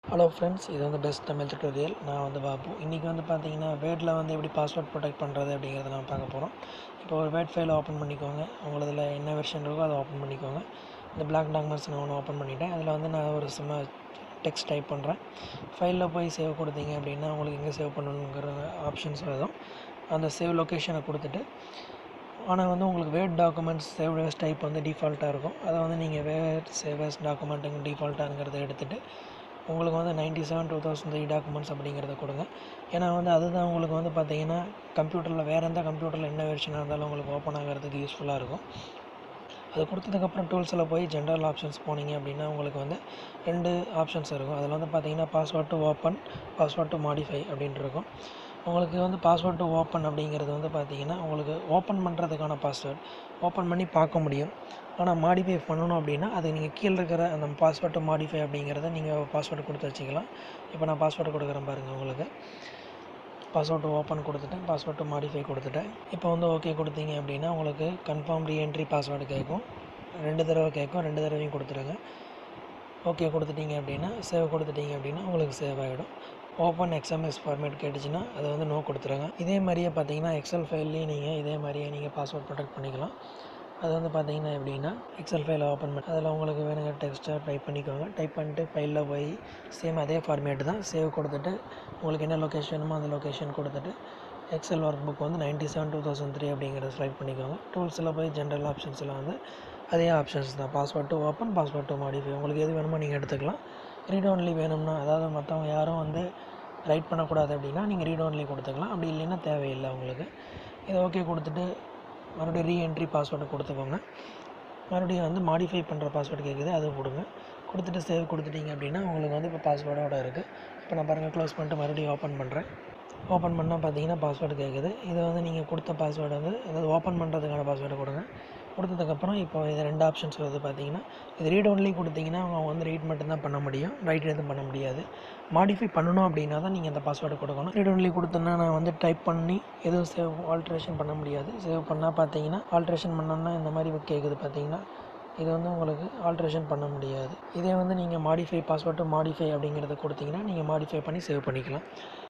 hello friends இது வந்து best Tamil tutorial நான் வந்து பாபு இன்றைக்கி வந்து பார்த்தீங்கன்னா வேர்டில் வந்து எப்படி பாஸ்வேர்ட் ப்ரொடெக்ட் பண்ணுறது அப்படிங்கிறத நம்ம பார்க்க போகிறோம் இப்போ ஒரு வேர்ட் ஃபைலை ஓப்பன் பண்ணிக்கோங்க உங்களதில் என்ன வெர்ஷன் இருக்கோ அதை ஓப்பன் பண்ணிக்கோங்க இந்த பிளாக் டாக்குமெண்ட்ஸ் நான் ஒன்று ஓப்பன் பண்ணிட்டேன் அதில் வந்து நான் ஒரு சும்மா டெக்ஸ்ட் டைப் பண்ணுறேன் ஃபைலில் போய் சேவ் கொடுத்தீங்க அப்படின்னா உங்களுக்கு எங்கே சேவ் பண்ணணுங்கிற ஆப்ஷன்ஸ் வரும் அந்த சேவ் லொக்கேஷனை கொடுத்துட்டு ஆனால் வந்து உங்களுக்கு word documents save as type வந்து டிஃபால்ட்டாக இருக்கும் அதை வந்து நீங்கள் வேர்ட் சேவ் as டாக்குமெண்ட்டுங்க டிஃபால்ட்டாங்கிறத எடுத்துகிட்டு உங்களுக்கு வந்து ninety seven two thousand three documents அப்படிங்கிறத கொடுங்க ஏன்னா வந்து அதுதான் உங்களுக்கு வந்து பார்த்தீங்கன்னா கம்ப்யூட்டரில் வேறு எந்த கம்ப்யூட்டரில் என்ன வெர்ஷனாக இருந்தாலும் உங்களுக்கு ஓப்பன் ஆகிறதுக்கு யூஸ்ஃபுல்லாக இருக்கும் அது கொடுத்ததுக்கப்புறம் டூல்ஸில் போய் ஜென்ரல் ஆப்ஷன்ஸ் போனீங்க அப்படின்னா உங்களுக்கு வந்து ரெண்டு ஆப்ஷன்ஸ் இருக்கும் அதில் வந்து பார்த்தீங்கன்னா password to open password to modify அப்படின்ட்டு இருக்கும் உங்களுக்கு வந்து பாஸ்வேர்ட் டு ஓப்பன் அப்படிங்கிறது வந்து பார்த்தீங்கன்னா உங்களுக்கு ஓப்பன் பண்ணுறதுக்கான பாஸ்வேர்ட் ஓப்பன் பண்ணி பார்க்க முடியும் ஆனால் மாடிஃபை பண்ணணும் அப்படின்னா அது நீங்கள் கீழே இருக்கிற அந்த பாஸ்வேர்ட் டு மாடிஃபை அப்படிங்கிறத நீங்கள் பாஸ்வேர்டு கொடுத்து வச்சுக்கலாம் இப்போ நான் பாஸ்வேர்டு கொடுக்குறேன் பாருங்கள் உங்களுக்கு பாஸ்வேர்டு ஓப்பன் கொடுத்துட்டேன் பாஸ்வேர்டு மாடிஃபை கொடுத்துட்டேன் இப்போ வந்து ஓகே கொடுத்தீங்க அப்படின்னா உங்களுக்கு கன்ஃபார்ம் ரீஎன்ட்ரி பாஸ்வேர்டு கேட்கும் ரெண்டு தடவை கேட்கும் ரெண்டு தடவையும் கொடுத்துருங்க ஓகே கொடுத்துட்டீங்க அப்படின்னா சேவ் கொடுத்துட்டீங்க அப்படின்னா உங்களுக்கு சேவ் ஆகிடும் ஓப்பன் எக்ஸ்எம்எஸ் ஃபார்மேட் கேட்டுச்சுன்னா அதை வந்து நோ கொடுத்துருங்க இதே மாதிரியே பார்த்தீங்கன்னா எக்ஸல் ஃபைல்லையும் நீங்கள் இதே மாதிரியே நீங்கள் பாஸ்வேர்ட் ப்ரொடெக்ட் பண்ணிக்கலாம் அது வந்து பார்த்தீங்கன்னா எப்படின்னா எக்ஸல் ஃபைலை ஓப்பன் பண்ணி அதில் உங்களுக்கு வேணுங்க டெக்ஸ்ட்டை டைப் பண்ணிக்கோங்க டைப் பண்ணிட்டு ஃபைலில் போய் சேம் அதே ஃபார்மேட் தான் சேவ் கொடுத்துட்டு உங்களுக்கு என்ன லொக்கேஷன் வேணுமோ அந்த லொக்கேஷன் கொடுத்துட்டு எக்ஸல் ஒர்க் புக் வந்து ninety seven two thousand three அப்படிங்கிறத செலக்ட் பண்ணிக்கோங்க டூல்ஸில் போய் ஜென்ரல் ஆப்ஷன்ஸில் வந்து அதே ஆப்ஷன்ஸ் தான் password to open password to modify உங்களுக்கு எது வேணுமோ நீங்கள் எடுத்துக்கலாம் ரீட் ஒன்லி வேணும்னா அதாவது மற்றவங்க யாரும் வந்து ரைட் பண்ணக்கூடாது அப்படின்னா நீங்கள் ரீட் ஒன்லி கொடுத்துக்கலாம் அப்படி இல்லைன்னா தேவையில்லை உங்களுக்கு இதை ஓகே கொடுத்துட்டு மறுபடியும் ரீஎன்ட்ரி பாஸ்வேர்டு கொடுத்துக்கோங்க மறுபடியும் வந்து மாடிஃபை பண்ணுற பாஸ்வேர்டு கேட்குது அதை கொடுங்க கொடுத்துட்டு சேவ் கொடுத்துட்டீங்க அப்படின்னா உங்களுக்கு வந்து இப்போ பாஸ்வேர்டோட இருக்குது இப்போ நான் பாருங்கள் க்ளோஸ் பண்ணிட்டு மறுபடியும் ஓப்பன் பண்ணுறேன் ஓப்பன் பண்ணால் பார்த்தீங்கன்னா பாஸ்வேர்டு கேட்குது இதை வந்து நீங்கள் கொடுத்த பாஸ்வேர்டு வந்து அதாவது ஓப்பன் பண்ணுறதுக்கான பாஸ்வேர்டு கொடுங்க கொடுத்ததுக்கப்புறம் இப்போ இது ரெண்டு ஆப்ஷன்ஸ் வருது பார்த்தீங்கன்னா இது ரீட் ஒன்லி கொடுத்தீங்கன்னா அவங்க வந்து ரீட் மட்டும்தான் பண்ண முடியும் ரைட் எதுவும் பண்ண முடியாது மாடிஃபை பண்ணணும் அப்படின்னா தான் நீங்கள் அந்த பாஸ்வேர்டு கொடுக்கணும் ரீட் ஒன்லி கொடுத்தோன்னா நான் வந்து டைப் பண்ணி எதுவும் சேவ் ஆல்ட்ரேஷன் பண்ண முடியாது சேவ் பண்ணால் பார்த்தீங்கன்னா ஆல்ட்ரேஷன் பண்ணோன்னா இந்த மாதிரி கேட்குது பார்த்தீங்கன்னா இது வந்து உங்களுக்கு ஆல்ட்ரேஷன் பண்ண முடியாது இதே வந்து நீங்கள் மாடிஃபை பாஸ்வேர்டு மாடிஃபை அப்படிங்கிறத கொடுத்தீங்கன்னா நீங்கள் மாடிஃபை பண்ணி சேவ் பண்ணிக்கலாம்